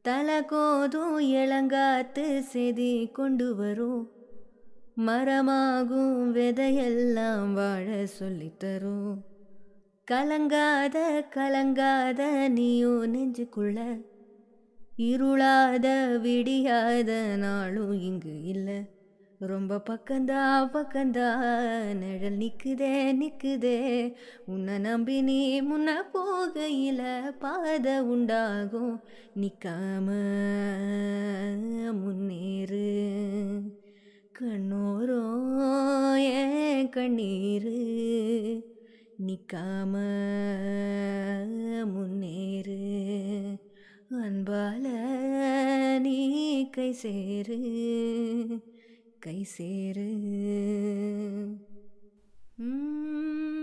தலை கோதும் இளங்காத்து செதி கொண்டு வரும் மரமாகும் விதையெல்லாம் வாழ சொல்லித்தரும் கலங்காத கலங்காத நீயும் நெஞ்சுக்குள்ள இருளாத விடியாத நாளும் இங்கு இல்லை ரொம்ப பக்கந்தா பக்கந்தா நிழல் நிக்குதே நிக்குதே உன்னை நம்பி நீ முன்ன போகையில பாதை உண்டாகும் நிக்காம முன்னேறு கண்ணோரோ ஏன் கண்ணீரு நிக்காம முன்னேறு அன்பால நீ கை சேரு கை சேரு உம்